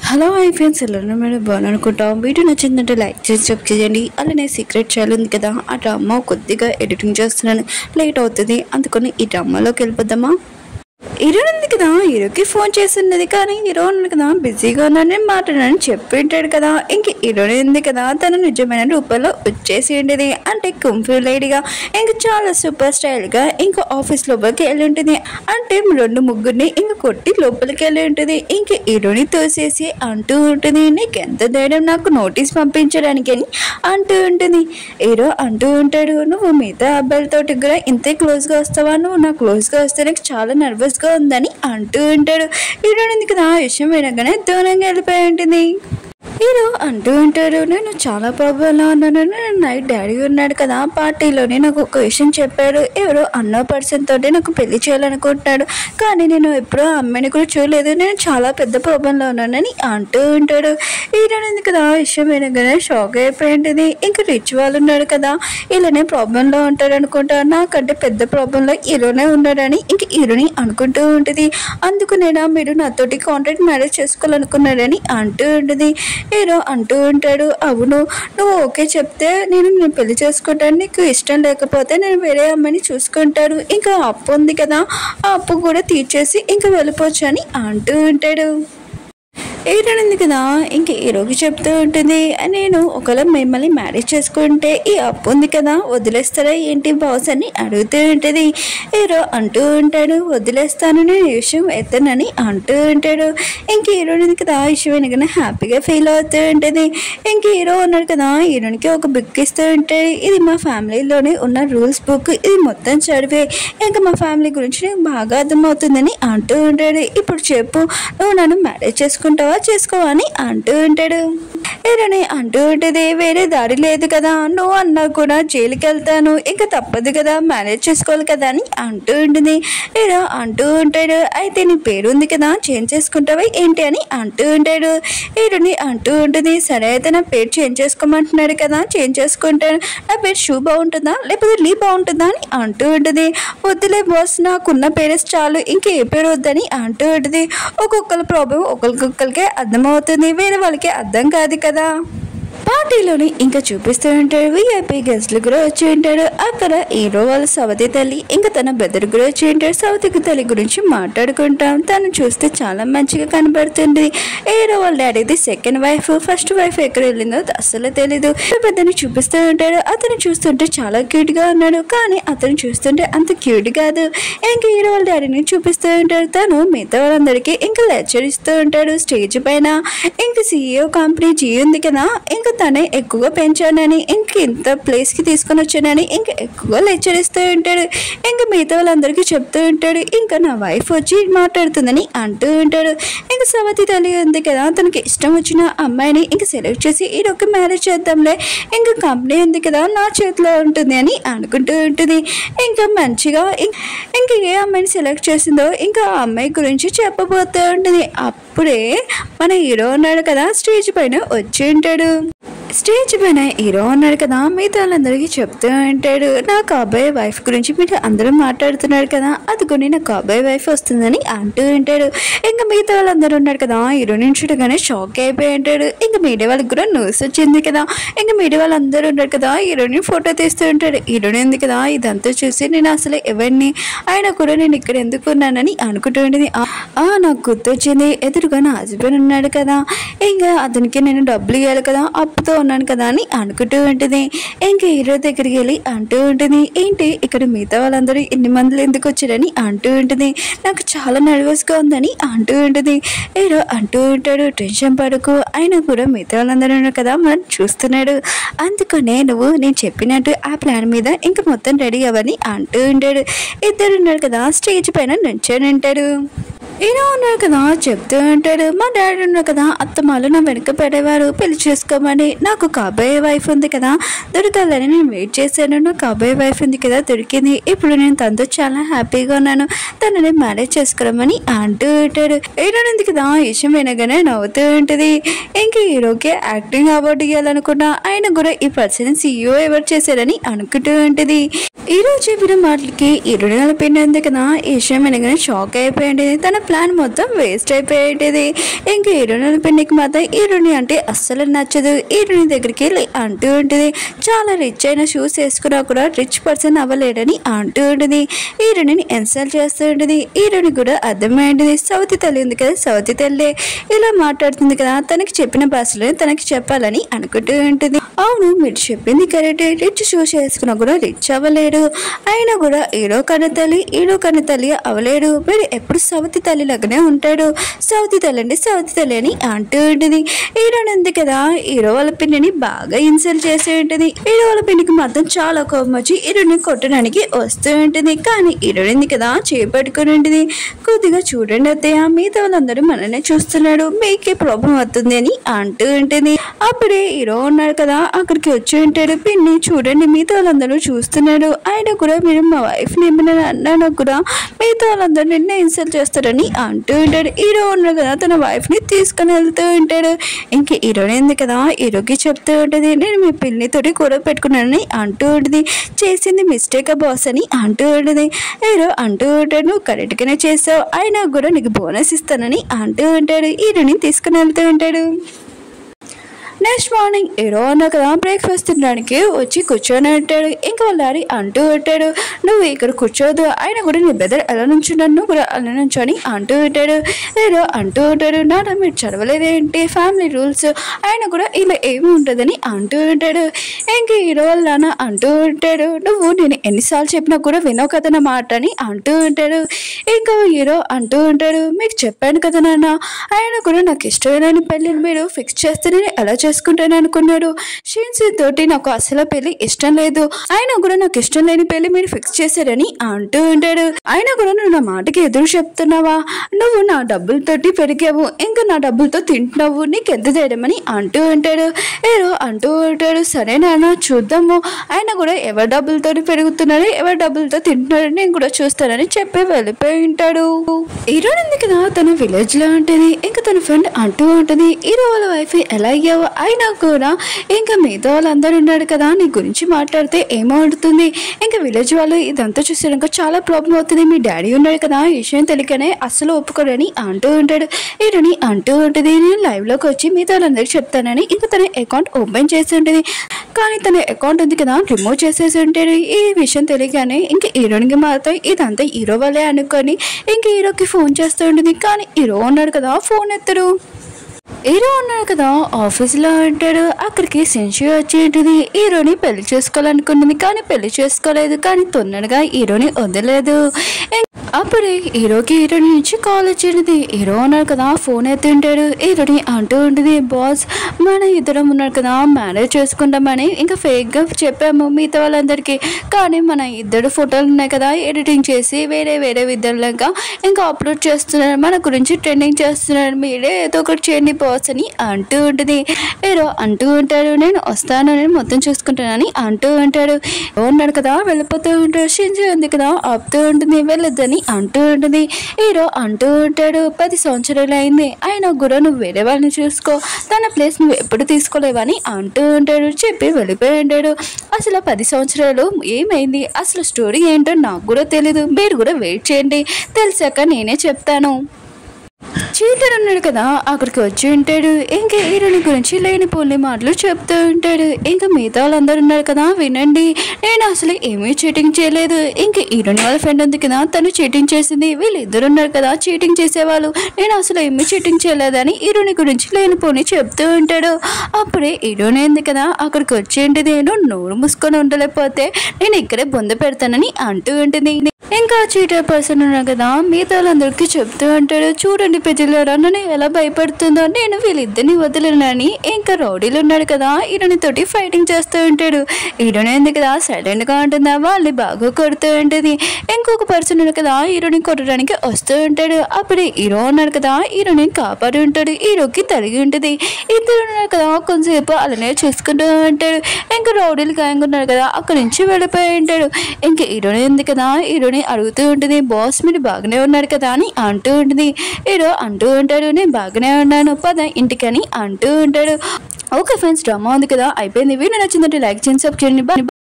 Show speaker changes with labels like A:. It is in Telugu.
A: హలో ఐ ఫ్రెండ్స్ ఎలా మేడం బాగున్నాను అనుకుంటాం వీడియో నచ్చిందంటే లైక్ చేసి చెక్ చేయండి అలానే సీక్రెట్ చేయాలి ఉంది కదా ఆ డ్రామా కొద్దిగా ఎడిటింగ్ చేస్తున్నాను లేట్ అవుతుంది అందుకని ఈ డ్రామాలోకి వెళ్ళిపోద్దామా హీరో ఉంది కదా హీరోకి ఫోన్ చేస్తున్నది కానీ హీరో ఉంది కదా బిజీగా ఉన్నానని మాట్లాడని చెప్పింటాడు కదా ఇంక హీరోని ఉంది కదా తన నిజమైన రూపంలో వచ్చేసి ఉండేది అంటే కుంఫీ లేడీగా ఇంక చాలా సూపర్ స్టైల్గా ఇంకా ఆఫీస్ లోపలికి వెళ్ళి ఉంటుంది అంటే రెండు ముగ్గురిని ఇంక కొట్టి లోపలికి వెళ్ళి ఉంటుంది ఇంక హీరోని తోసేసి అంటూ ఉంటుంది నీకు ఎంత ధైర్యం నాకు నోటీస్ పంపించడానికి అని అంటూ ఉంటుంది హీరో అంటూ ఉంటాడు నువ్వు మిగతా అబ్బాయిలతోటి కూడా ఇంతే క్లోజ్గా వస్తావా నువ్వు నా క్లోజ్గా వస్తే నాకు చాలా నర్వస్గా ఉందని అంటూ ఉంటాడు హీరో ఎందుకు ఆ విషయం వినగానే దూరంగా వెళ్ళిపోయి ఉంటుంది హీరో అంటూ ఉంటారు నేను చాలా ప్రాబ్లంలో ఉన్నాను నేను నైట్ డాడీ ఉన్నాడు కదా పార్టీలోనే నాకు ఒక విషయం చెప్పాడు ఎవరో అన్న పర్సన్ తోటి నాకు పెళ్లి చేయాలనుకుంటున్నాడు కానీ నేను ఎప్పుడూ ఆ అమ్మాయిని కూడా చూడలేదు నేను చాలా పెద్ద ప్రాబ్లంలో ఉన్నానని అంటూ ఉంటాడు హీరో ఎందుకు కదా ఆ విషయం వినగానే షాక్ అయిపోయింది ఇంకా రిచ్ వాళ్ళు ఉన్నాడు కదా ఇలానే ప్రాబ్లంలో ఉంటాడు అనుకుంటా నాకంటే పెద్ద ప్రాబ్లంలో హీరోనే ఉన్నాడని ఇంక హీరోని అనుకుంటూ ఉంటుంది అందుకు నేను మీరు నాతోటి కాంట్రాక్ట్ మ్యారేజ్ చేసుకోవాలనుకున్నాడని అంటూ ఉంటుంది హీరో అంటూ ఉంటాడు అవును నువ్వు ఓకే చెప్తే నేను నేను పెళ్లి చేసుకుంటాను నీకు ఇష్టం లేకపోతే నేను వేరే అమ్మాయిని చూసుకుంటాను ఇంకా అప్పు ఉంది కదా ఆ అప్పు కూడా తీర్చేసి ఇంకా వెళ్ళిపోవచ్చు అని అంటూ ఉంటాడు ఏడనుంది కదా ఇంక హీరోకి చెప్తూ ఉంటుంది నేను ఒకవేళ మిమ్మల్ని మ్యారేజ్ చేసుకుంటే ఈ అప్పు ఉంది కదా వదిలేస్తారా ఏంటి బాస్ అని అడుగుతూ ఉంటుంది హీరో అంటూ ఉంటాడు వదిలేస్తాను నేను ఈ విషయం ఎత్తనని అంటూ ఉంటాడు ఇంక హీరో ఉంది కదా ఆ విషయం వెనకనే హ్యాపీగా ఫీల్ అవుతూ ఉంటుంది ఇంక హీరో ఉన్నాడు కదా హీరోనికి ఒక బుక్ ఇస్తూ ఉంటాడు ఇది మా ఫ్యామిలీలోనే ఉన్న రూల్స్ బుక్ ఇది మొత్తం చదివే ఇంకా మా ఫ్యామిలీ గురించి నీకు బాగా అర్థమవుతుందని అంటూ ఉంటాడు ఇప్పుడు చెప్పు నువ్వు నన్ను మ్యారేజ్ చేసుకుంటావా చేసుకోవా అని అంటూ ఉంటాడు ఏరని అంటూ ఉంటుంది వేరే దారి లేదు కదా నువ్వు అన్నా కూడా జైలుకి వెళ్తాను ఇంకా తప్పదు కదా మేనేజ్ చేసుకోవాలి కదా అని అంటూ ఉంటుంది ఏరా అంటూ ఉంటాడు అయితే నీ పేరు ఉంది కదా చేంజ్ చేసుకుంటావా ఏంటి అని అంటూ ఉంటాడు ఏరుని అంటూ ఉంటుంది సరే అయితే నా పేరు చేంజ్ చేసుకోమంటున్నాడు కదా చేంజ్ చేసుకుంటాను నా పేరు షూ బాగుంటుందా లేకపోతే లీ బాగుంటుందా అని అంటూ ఉంటుంది వద్దులే బాస్ నాకున్న పేరెస్ చాలు ఇంకే పేరు వద్దని అంటూ ఉంటుంది ఒక్కొక్కరి ప్రాబ్లం ఒక్కొక్కరికే అర్థమవుతుంది వేరే వాళ్ళకి అర్థం కాదు కదా పార్టీలోని ఇంకా చూపిస్తూ ఉంటాడు విఐపి గెస్ట్లు కూడా వచ్చి ఉంటాడు అక్కడ హీరో వాళ్ళ సవతి తల్లి ఇంకా తన బెదరు కూడా వచ్చి ఉంటాడు సవతికి తల్లి గురించి మాట్లాడుకుంటాం తను చూస్తే చాలా మంచిగా కనబడుతుంది హీరో వాళ్ళ డాడీది సెకండ్ వైఫ్ ఫస్ట్ వైఫ్ ఎక్కడ వెళ్ళిందో అస్సలు తెలీదు పెద్దని చూపిస్తూ ఉంటాడు అతను చూస్తుంటే చాలా క్యూట్ గా ఉన్నాడు కానీ అతను చూస్తుంటే అంత క్యూట్ కాదు ఇంకా హీరో వాళ్ళ డాడీని చూపిస్తూ ఉంటాడు తను మిగతా వాళ్ళందరికీ ఇంకా లెక్చర్ ఇస్తూ ఉంటాడు స్టేజ్ పైన ఇంకా సీఈఓ కంపెనీ జీ ఉంది కదా ఇంకా తనే ఎక్కువగా పెంచానని ఇంక ఇంత ప్లేస్కి తీసుకొని వచ్చానని ఇంకా ఎక్కువగా లెక్చర్ ఇస్తూ ఉంటాడు ఇంకా మిగతా వాళ్ళందరికీ చెప్తూ ఉంటాడు ఇంకా నా వైఫ్ వచ్చి మాట్లాడుతుందని అంటూ ఉంటాడు ఇంకా సవతి తల్లి ఉంది కదా తనకి ఇష్టం వచ్చిన అమ్మాయిని ఇంకా సెలెక్ట్ చేసి ఈడొక మ్యారేజ్ చేద్దాంలే ఇంకా కంపెనీ ఉంది కదా నా చేతిలో ఉంటుంది అని అనుకుంటూ ఉంటుంది ఇంకా మంచిగా ఇం- ఇంకా ఏ అమ్మాయిని సెలెక్ట్ చేసిందో ఇంకా ఆ అమ్మాయి గురించి చెప్పబోతూ ఉంటుంది అప్పుడే మన హీరో ఉన్నాడు కదా స్టేజ్ పైన వచ్చి ఉంటాడు స్టేజ్ పైన హీరో ఉన్నాడు కదా మిగతా వాళ్ళందరికీ చెప్తూ ఉంటాడు నా కాబోయే వైఫ్ గురించి మీరు అందరూ మాట్లాడుతున్నారు కదా అదిగోని నా కాబోయే వైఫ్ వస్తుందని అంటూ ఉంటాడు ఇంకా మిగతా వాళ్ళందరూ ఉన్నారు కదా హీరోని చూడగానే షాక్ అయిపోయి ఉంటాడు ఇంకా మీడియా వాళ్ళకి కూడా న్యూస్ వచ్చింది కదా ఇంకా మీడియా వాళ్ళందరూ ఉన్నారు కదా హీరోని ఫోటో తీస్తూ ఉంటాడు హీరోని ఉంది కదా ఇదంతా చూసి నేను అసలు ఎవరిని ఆయన కూడా నేను ఇక్కడ ఎందుకు ఉన్నానని అనుకుంటూ ఉంటుంది "ఆ, ఆ నాకు గుర్తొచ్చింది ఎదురుగా నా హస్బెండ్ ఉన్నాడు కదా ఇంకా అతనికి నేను డబ్బులు ఇవ్వాలి కదా అప్పుతో ఉన్నాను కదా అని అనుకుంటూ ఉంటుంది ఇంకా హీరో దగ్గరికి వెళ్ళి అంటూ ఉంటుంది ఏంటి ఇక్కడ మిగతా వాళ్ళందరూ ఎన్ని మందులు ఎందుకు వచ్చారని అంటూ ఉంటుంది నాకు చాలా నర్వస్గా ఉందని అంటూ ఉంటుంది హీరో అంటూ ఉంటాడు టెన్షన్ పడకు అయినా కూడా మిగతా వాళ్ళందరూ ఉన్నారు కదా మనం చూస్తున్నాడు అందుకనే నువ్వు నేను చెప్పినట్టు ఆ ప్లాన్ మీద ఇంకా మొత్తం రెడీ అవ్వని అంటూ ఉంటాడు ఇద్దరు ఉన్నారు కదా స్టేజ్ పైన నుంచొని ఉంటాడు ఈయన ఉన్నాడు కదా చెప్తూ ఉంటాడు మా డాడీ ఉన్నారు కదా అత్తమాలు నా వెనక పడేవారు పెళ్లి చేసుకోమని నాకు కాబోయే వైఫ్ ఉంది కదా దొరకాలని నేను వెయిట్ చేశాను నాకు కాబోయే వైఫ్ ఉంది కదా దొరికింది ఇప్పుడు నేను తనతో చాలా హ్యాపీగా ఉన్నాను తనని మ్యారేజ్ చేసుకోమని అంటూ ఉంటాడు ఈయన ఉంది కదా ఈ విషయం వినగానే నవ్వుతూ ఉంటుంది ఇంక హీరోకి యాక్టింగ్ అవార్డు ఇవ్వాలనుకున్నా ఆయన కూడా ఈ పర్సన్ సీఈఓ ఎవరు చేశారని అనుకుంటూ ఉంటుంది ఈ రోజు చెప్పిన మాటలకి ఇరుడు నలిపింది కదా ఈ విషయం వినగానే షాక్ అయిపోయింది తన ప్లాన్ మొత్తం వేస్ట్ అయిపోయేది ఇంకా ఇరుడు నలిపిండికి మాత్రం ఈరుని అంటే అస్సలు నచ్చదు ఈరుని దగ్గరికి వెళ్ళి అంటూ ఉంటుంది చాలా రిచ్ అయిన షూస్ వేసుకున్నా కూడా రిచ్ పర్సన్ అవ్వలేడని అంటూ ఉంటుంది ఈరుని ఇన్సల్ట్ చేస్తూ ఉంటుంది ఈరుని కూడా అర్థమైంది సౌతి తల్లి ఉంది కదా సౌతి తల్లి ఇలా మాట్లాడుతుంది కదా తనకి చెప్పిన భాషలో తనకి చెప్పాలని అనుకుంటూ ఉంటుంది అవును మీరు చెప్పింది కరెక్టే రిచ్ షూస్ వేసుకున్నా కూడా రిచ్ అవ్వలేడు అయినా కూడా ఈడో కన్న తల్లి ఈడో కన్న తల్లి అవ్వలేడు వీడు ఎప్పుడు సౌతి తల్లి లాగానే ఉంటాడు సౌతి తల్లి అంటే సౌతి తల్లి అని అంటూ ఉంటుంది ఈరోనంది కదా హీరో వాళ్ళ పిన్నిని బాగా ఇన్సల్ట్ చేసి ఉంటుంది హీరో వాళ్ళ పిన్నికి మాత్రం చాలా కోపం వచ్చి హీరోని కొట్టడానికి వస్తూ ఉంటుంది కానీ హీరోయింది కదా చేపట్టుకుని ఉంటుంది కొద్దిగా చూడండి అత్తయ్య మిగతా వాళ్ళందరూ మననే చూస్తున్నాడు మీకే ప్రాబ్లం అవుతుంది అని అంటూ ఉంటుంది అప్పుడే హీరో ఉన్నాడు కదా అక్కడికి వచ్చి ఉంటాడు పిన్ని చూడండి మిగతా వాళ్ళందరూ చూస్తున్నాడు ఆయన కూడా మీరు మా వైఫ్ ఏమైనా అన్నాను కూడా మిగతా వాళ్ళందరూ నిన్నే ఇన్సల్ట్ చేస్తారని అంటూ ఉంటాడు హీరో ఉన్నాడు కదా తన వైఫ్ ని తీసుకుని వెళ్తూ ఉంటాడు ఇంక హీరోని ఉంది కదా హీరోకి చెప్తూ ఉంటుంది నేను మీ పిల్లితోటి కూడా పెట్టుకున్నానని అంటూ ఉంటుంది చేసింది మిస్టేక్ బాస్ అని అంటూ ఉంటుంది హీరో అంటూ ఉంటాడు నువ్వు కరెక్ట్గానే చేసావు అయినా కూడా నీకు బోనస్ ఇస్తానని అంటూ ఉంటాడు హీరోని తీసుకుని వెళ్తూ ఉంటాడు నెక్స్ట్ మార్నింగ్ హీరో అన్న కదా బ్రేక్ఫాస్ట్ తినడానికి వచ్చి కూర్చొని ఉంటాడు ఇంకా వాళ్ళ డాడీ అంటూ ఉంటాడు నువ్వు ఇక్కడ కూర్చోదు ఆయన కూడా నీ బెదర్ ఎలా నుంచున్నాను నువ్వు కూడా అలా నుంచొని అంటూ ఉంటాడు హీరో అంటూ ఉంటాడు నాన్న మీరు చదవలేదేంటి ఫ్యామిలీ రూల్స్ ఆయన కూడా ఇలా ఏమి ఉంటుందని అంటూ ఉంటాడు ఇంక హీరో వాళ్ళ నాన్న అంటూ ఉంటాడు నువ్వు నేను ఎన్నిసార్లు చెప్పినా కూడా వినవు కదా నా మాట అని అంటూ ఉంటాడు ఇంకా హీరో అంటూ ఉంటాడు మీకు చెప్పాను కదా నాన్న ఆయన కూడా నాకు ఇష్టమైన పెళ్ళిని మీరు ఫిక్స్ చేస్తే నేను ఎలా చేసుకుంటాను అనుకున్నాడు షీన్సీ తోటి నాకు అసలు పెళ్లి ఇష్టం లేదు ఆయన కూడా నాకు ఇష్టం లేని పెళ్లి మీరు ఫిక్స్ చేశారని అంటూ ఉంటాడు ఆయన కూడా నువ్వు నా మాటకి ఎదురు చెప్తున్నావా నువ్వు నా డబ్బులతోటి పెరిగావు ఇంకా నా డబ్బులతో తింటున్నావు నీకు ఎంత చేయడమని అంటూ ఉంటాడు ఏదో అంటూ ఉంటాడు సరే నాన్న చూద్దాము ఆయన కూడా ఎవరి డబ్బులతో పెరుగుతున్నారు ఎవరి డబ్బులతో తింటున్నారు నేను కూడా చూస్తానని చెప్పి వెళ్ళిపోయి ఉంటాడు హీరో ఉంది కదా తన విలేజ్ లో ఉంటుంది ఇంకా తన ఫ్రెండ్ అంటూ ఉంటుంది హీరో వాళ్ళ వైఫ్ ఎలా అయ్యావు అయినా కూడా ఇంకా మిగతా వాళ్ళందరూ ఉన్నాడు కదా నీ గురించి మాట్లాడితే ఏమవుతుంది ఇంకా విలేజ్ వాళ్ళు ఇదంతా చూసాక చాలా ప్రాబ్లం అవుతుంది మీ డాడీ ఉన్నాడు కదా ఈ విషయం తెలియకనే అస్సలు ఒప్పుకోడని అంటూ ఉంటాడు హీరోని అంటూ ఉంటుంది నేను లైవ్ లోకి వచ్చి మిగతా వాళ్ళందరికీ చెప్తానని ఇంకా తన అకౌంట్ ఓపెన్ చేసి ఉంటుంది కానీ తన అకౌంట్ ఉంది కదా రిమూవ్ చేసేసి ఉంటాడు ఈ విషయం తెలియగానే ఇంకా హీరోనికి మాత్రం ఇదంతా హీరో వాళ్ళే అనుకొని ఇంక హీరోకి ఫోన్ చేస్తూ ఉంటుంది కానీ హీరో ఉన్నాడు కదా ఫోన్ ఎత్తడు హీరో ఉన్నాడు కదా ఆఫీస్లో ఉంటాడు అక్కడికి సెన్షి వచ్చి ఉంటుంది హీరోని పెళ్లి చేసుకోవాలనుకుంటుంది కానీ పెళ్లి చేసుకోలేదు కానీ తొందరగా హీరోని వదలలేదు ఇం- అప్పుడే హీరోకి హీరోని నుంచి కాల్ వచ్చింది హీరో ఉన్నాడు కదా ఫోన్ ఎత్తుంటాడు హీరోని అంటూ ఉంటుంది బాస్ మన ఇద్దరం ఉన్నాడు కదా మ్యారేజ్ చేసుకుంటామని ఇంకా ఫేక్గా చెప్పాము మిగతా వాళ్ళందరికీ కానీ మన ఇద్దరు ఫోటోలు ఉన్నాయి కదా ఎడిటింగ్ చేసి వేరే వేరే విధంగా ఇంకా అప్లోడ్ చేస్తున్నారు మన గురించి ట్రెండింగ్ చేస్తున్నారు మీరే ఏదో ఒకటి చేయండి బాస్ అని అంటూ ఉంటుంది హీరో అంటూ ఉంటాడు నేను వస్తాను నేను మొత్తం చూసుకుంటానని అంటూ ఉంటాడు ఉన్నాడు కదా వెళ్ళిపోతూ ఉంటాడు షింజి ఉంది కదా ఆపుతూ ఉంటుంది వెళ్ళొద్దని అంటూ ఉంటుంది హీరో అంటూ ఉంటాడు పది సంవత్సరాలు అయింది ఆయన కూడా నువ్వు వేరే వాళ్ళని చూసుకో తన ప్లేస్ నువ్వు ఎప్పుడు తీసుకోలేవని అంటూ ఉంటాడు చెప్పి వెళ్ళిపోయి ఉంటాడు అసలు పది సంవత్సరాలు ఏమైంది అసలు స్టోరీ ఏంటో నాకు కూడా తెలీదు మీరు కూడా వెయిట్ చేయండి తెలిసాక నేనే చెప్తాను చీటర్ ఉన్నాడు కదా అక్కడికి వచ్చి ఉంటాడు ఇంకా హీరోని గురించి లేని పోలి మాటలు చెప్తూ ఉంటాడు ఇంకా మిగతా వాళ్ళందరూ ఉన్నారు కదా వినండి నేను అసలు ఏమీ చీటింగ్ చేయలేదు ఇంకా హీరోని వాళ్ళ ఫ్రెండ్ ఉంది కదా తను చీటింగ్ చేసింది వీళ్ళిద్దరు ఉన్నారు కదా చీటింగ్ చేసేవాళ్ళు నేను అసలు ఏమీ చీటింగ్ చేయలేదని హీరోని గురించి లేని పోని చెప్తూ ఉంటాడు అప్పుడే హీరోని ఉంది కదా అక్కడికి వచ్చి ఉంటుంది నేను నోరు మూసుకొని ఉండలేకపోతే నేను ఇక్కడే బొంద పెడతానని అంటూ ఉంటుంది ఇంకా చీటర్ పర్సన్ ఉన్నారు కదా మిగతా వాళ్ళందరికీ చెప్తూ ఉంటాడు చూడండి పెద్దలారా నన్ను ఎలా భయపడుతుందో నేను వీళ్ళిద్దరిని వదిలేనని ఇంకా రౌడీలు ఉన్నాడు కదా హీరోని తోటి ఫైటింగ్ చేస్తూ ఉంటాడు హీరోని ఉంది కదా సైలెంట్ గా ఉంటుందా వాళ్ళని బాగా కొడుతూ ఉంటుంది ఇంకొక పర్సన్ ఉన్నాడు కదా హీరోని కొట్టడానికి వస్తూ ఉంటాడు అప్పుడు హీరో ఉన్నాడు కదా హీరోని కాపాడి ఉంటాడు హీరోకి తరిగి ఉంటుంది ఇద్దరు ఉన్నారు కదా కొంతసేపు అలానే చూసుకుంటూ ఉంటాడు ఇంకా రౌడీలు గాయంగా ఉన్నారు కదా అక్కడి నుంచి వెళ్ళిపోయి ఉంటాడు ఇంకా హీరోని ఉంది కదా హీరోని అడుగుతూ ఉంటుంది బాస్ మీరు బాగానే ఉన్నారు కదా అని అంటూ ఉంటుంది హీరో అంటూ ఉంటాడు నేను బాగానే ఉన్నాను పద ఇంటికని అంటూ ఉంటాడు ఓకే ఫ్రెండ్స్ డ్రామా ఉంది కదా అయిపోయింది వీడియో నచ్చిందంటే లైక్ చేయండి సబ్ చేయండి Bye.